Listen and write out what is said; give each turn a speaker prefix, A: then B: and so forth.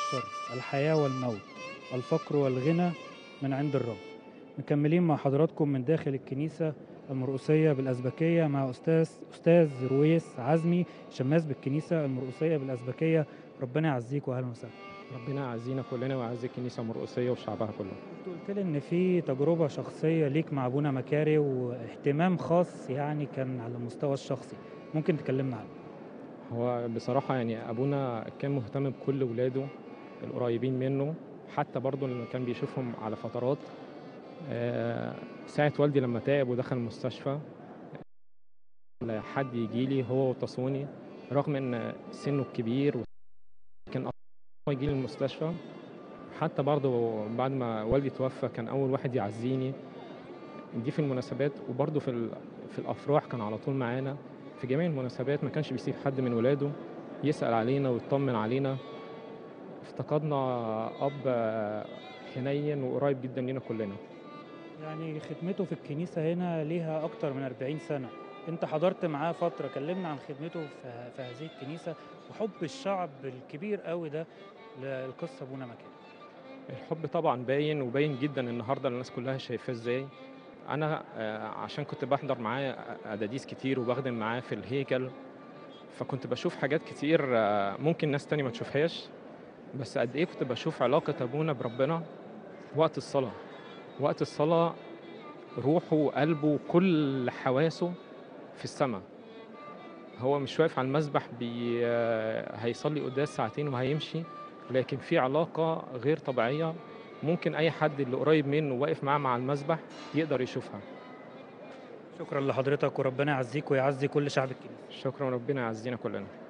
A: والشر الحياة والموت الفقر والغنى من عند الرب مكملين مع حضراتكم من داخل الكنيسة المرقسية بالأزبكية مع أستاذ أستاذ رويس عزمي شماس بالكنيسة المرقسية بالأزبكية ربنا يعزيك وأهلا وسهلا
B: ربنا يعزينا كلنا ويعز الكنيسة المرقسية وشعبها كله
A: كنت قلت لي إن في تجربة شخصية ليك مع أبونا مكاري واهتمام خاص يعني كان على المستوى الشخصي ممكن تكلمنا عنه
B: هو بصراحة يعني أبونا كان مهتم بكل ولاده القريبين منه حتى برضه لما كان بيشوفهم على فترات آه، ساعة والدي لما تعب ودخل المستشفى لا حد يجي لي هو وتصوني رغم ان سنه كبير كان هو يجي لي المستشفى حتى برضه بعد ما والدي توفى كان اول واحد يعزيني دي في المناسبات وبرضه في ال- في الافراح كان على طول معانا في جميع المناسبات ما كانش بيسيب حد من ولاده يسأل علينا ويطمن علينا افتقدنا اب حنين وقريب جدا لينا كلنا
A: يعني خدمته في الكنيسة هنا ليها أكتر من 40 سنة أنت حضرت معاه فترة كلمنا عن خدمته في, في هذه الكنيسة وحب الشعب الكبير قوي ده للقصة أبونا مكاري
B: الحب طبعا باين وباين جدا النهارده الناس كلها شايفاه ازاي انا آه، عشان كنت بحضر معاه اداديس كتير وبخدم معاه في الهيكل فكنت بشوف حاجات كتير آه، ممكن ناس تاني ما تشوفهاش بس قد ايه كنت بشوف علاقة ابونا بربنا وقت الصلاة وقت الصلاة روحه وقلبه وكل حواسه في السماء هو مش واقف على المسبح بي آه، هيصلي قداس ساعتين وهيمشي لكن في علاقة غير طبيعية ممكن أي حد اللي قريب منه واقف معاه مع المسبح يقدر يشوفها
A: شكرا لحضرتك وربنا يعزيك ويعزي كل شعب الكنيسة
B: شكرا ربنا يعزينا كلنا